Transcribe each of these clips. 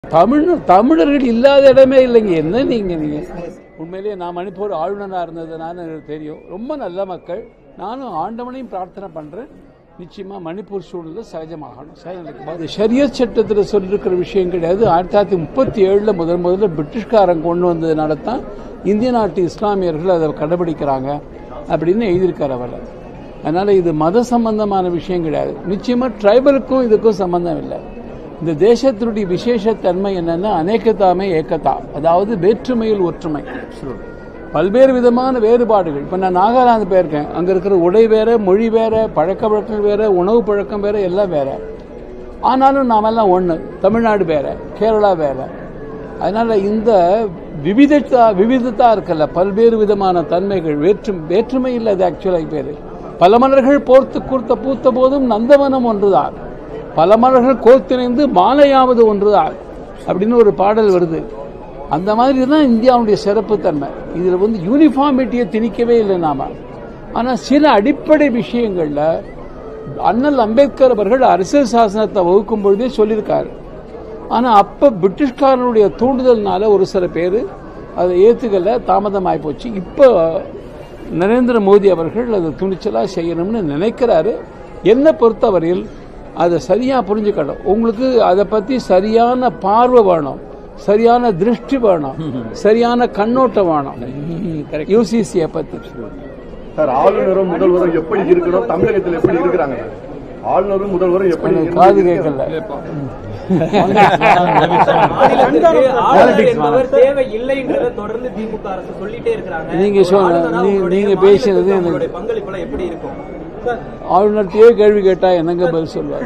தமிழ் தமிழர்கள் இல்லாத இடமே இல்லைங்க என்ன நீங்க நீங்க உண்மையிலேயே நான் மணிப்பூர் ஆளுநராக இருந்ததுனால எனக்கு தெரியும் ரொம்ப நல்ல மக்கள் நானும் ஆண்டவனையும் பிரார்த்தனை பண்றேன் நிச்சயமா மணிப்பூர் சூழ்நிலை சகஜமாகணும் சகஜம். அது ஷரியத் சட்டத்தில் சொல்லியிருக்கிற விஷயம் கிடையாது ஆயிரத்தி தொள்ளாயிரத்தி முப்பத்தி ஏழில் முதல் முதல்ல பிரிட்டிஷ்காரன் கொண்டு வந்ததுனால தான் இந்திய நாட்டு இஸ்லாமியர்கள் அதை கடைபிடிக்கிறாங்க அப்படின்னு எழுதியிருக்கார் அவர் அதனால இது மத சம்பந்தமான விஷயம் கிடையாது நிச்சயமா ட்ரைபலுக்கும் இதுக்கும் சம்பந்தம் இல்லை இந்த தேசத்தினுடைய விசேஷத்தன்மை என்னன்னா அநேகத்தாமே ஏக்கத்தா அதாவது வேற்றுமையில் ஒற்றுமை பல்வேறு விதமான வேறுபாடுகள் இப்போ நான் நாகாலாந்து போயிருக்கேன் அங்கே இருக்கிற உடை வேற மொழி வேற பழக்க வழக்கம் வேற உணவு பழக்கம் வேற எல்லாம் வேற ஆனாலும் நாமெல்லாம் ஒன்று தமிழ்நாடு வேற கேரளா வேற அதனால இந்த விவிதத்தா விவிதத்தா இருக்கல்ல பல்வேறு விதமான தன்மைகள் வேற்று வேற்றுமை இல்லை அது ஆக்சுவலாக பேர் பல மலர்கள் போர்த்து கூர்த்த பூத்த போதும் நந்தவனம் ஒன்றுதான் பல மலர்கள் கோர்த்திணைந்து மாலையாவது ஒன்றுதான் அப்படின்னு ஒரு பாடல் வருது அந்த மாதிரி தான் இந்தியாவுடைய சிறப்புத்தன்மை இதில் வந்து யூனிஃபார்மிட்டியை திணிக்கவே இல்லை நாம ஆனால் சில அடிப்படை விஷயங்களில் அண்ணல் அம்பேத்கர் அவர்கள் அரசியல் சாசனத்தை வகுக்கும் பொழுதே சொல்லியிருக்காரு ஆனால் அப்போ பிரிட்டிஷ்காரனுடைய தூண்டுதல்னால ஒரு சில பேர் அதை ஏற்றுக்கல தாமதமாகி போச்சு இப்போ நரேந்திர மோடி அவர்கள் அதை துணிச்சலாக செய்யணும்னு நினைக்கிறாரு என்னை பொறுத்தவரையில் அதை சரியாக புரிஞ்சுக்கணும் உங்களுக்கு அதை பற்றி சரியான பார்வை வேணும் சரியான திருஷ்டி வேணும் சரியான கண்ணோட்டம் வேணும் யூசிசியை பற்றி சார் ஆளுநரும் முதல்வரும் எப்படி இருக்கணும் தமிழகத்தில் எப்படி இருக்கிறாங்க ஆளுநரும் முதல்வரும் எப்படி எனக்கு காது கேட்கல மாநிலத்திற்கு ஆளுநர் என்பவர் தேவை இல்லைன்றத தொடர்ந்து திமுக அரசு சொல்லிட்டே இருக்கிறாங்க நீங்க சொன்ன- ஆளுநரா நீ- உங்களுடைய நீங்க மாநிலத்துக்கு பேசினது எனக்கு- உங்களுடைய பங்களிப்புலாம் எப்படி இருக்கும் சார், ஆளுநர்கிட்டயே கேள்வி கேட்டா என்னங்க பதில் சொல்வாரு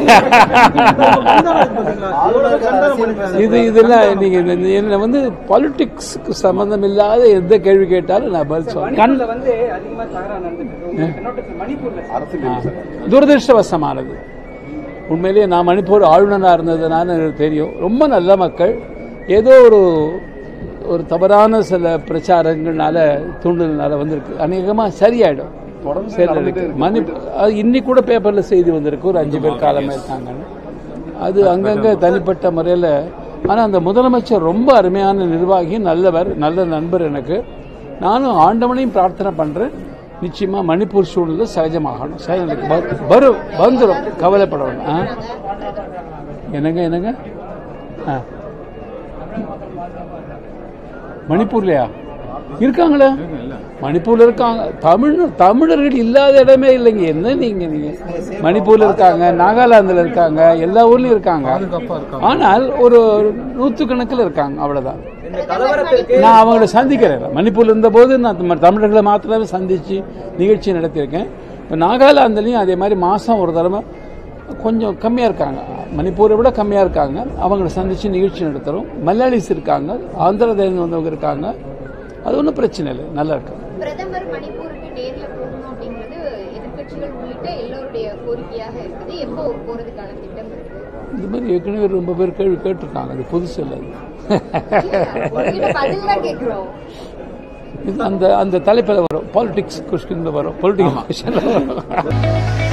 இது இதெல்லாம் நீங்க இந்த- என்ன வந்து பாலிடிக்ஸ்க்கு சம்பந்தம் இல்லாத எந்த கேள்வி கேட்டாலும் நான் பதில் சொல்றேன் மணிப்பூர்ல வந்து அதிகமா தகராறு நடந்துட்டு இருக்கு. உங்க கண்ணோட்டத்துல மணிப்பூர்ல அரசியல் சார் துரதிருஷ்டவசமானது உண்மையிலேயே நான் மணிப்பூர் ஆளுநராக இருந்ததுனால எனக்கு தெரியும் ரொம்ப நல்ல மக்கள் ஏதோ ஒரு ஒரு தவறான சில பிரச்சாரங்கள்னால தூண்டுதல்னால வந்திருக்கு அநேகமாக சரியாயிடும் தொடர்ந்து சரி நடந்துட்டே இருக்கு. மணி அது இன்னைக்கு கூட பேப்பர்ல செய்தி வந்திருக்கு ஒரு அஞ்சு பேர் காலமா இருக்காங்கன்னு அது அங்கங்க தனிப்பட்ட முறையில் ஆனா அந்த முதலமைச்சர் ரொம்ப அருமையான நிர்வாகி நல்லவர் நல்ல நண்பர் எனக்கு நானும் ஆண்டவனையும் பிரார்த்தனை பண்றேன் நிச்சயமா மணிப்பூர் சூழ்நிலை சகஜமாகணும் சகஜம் வ- வரும் வந்துடும் கவலைப்பட வேண்டாம் ஆ? என்னங்க என்னங்க ஆ. மணிப்பூர்லயா இருக்காங்களே மணிப்பூர்ல இருக்காங்க தமிழ் தமிழர்கள் இல்லாத இடமே இல்லைங்க என்ன நீங்க நீங்க மணிப்பூர்ல இருக்காங்க நாகாலாந்துல இருக்காங்க எல்லா ஊர்லயும் இருக்காங்க ஆனால் ஒரு நூற்றுக்கணக்கில் இருக்காங்க அவ்வளவுதான் இந்த கலவரத்திற்கு நான் அவங்கள சந்திக்கிறேன் மணிப்பூர்ல இருந்தபோது நான் நம்ம தமிழர்களை மாத்திரமே சந்திச்சு நிகழ்ச்சி நடத்தியிருக்கேன் இப்போ நாகாலாந்துலேயும் அதே மாதிரி மாதம் ஒரு தடவை கொஞ்சம் கம்மியாக இருக்காங்க மணிப்பூரை விட கம்மியாக இருக்காங்க அவங்கள சந்திச்சு நிகழ்ச்சி நடத்துகிறோம் மலையாளிஸ் இருக்காங்க ஆந்திரதேசம் வந்தவங்க இருக்காங்க அது ஒன்றும் பிரச்சனை இல்லை நல்லா இருக்காங்க பிரதமர் மணிப்பூருக்கு நேர்ல போகணும் அப்படிங்கிறது எதிர்க்கட்சிகள் உள்ளிட்ட எல்லோருடைய கோரிக்கையாக இருக்குது எப்போ போறதுக்கான திட்டம் இருக்கு இந்த மாதிரி ஏற்கனவே ரொம்ப பேர் கேள்வி கேட்டிருக்காங்க அது புதுசு இல்லை அது. உங்ககிட்ட பதில் தான் கேட்கிறோம் இது அந்த அந்த தலைப்பில் வரும் பாலிடிக்ஸ் கொஸ்டின்ல வரும் பொலிட்டிக்கல் கொஸ்டின்ல வரும்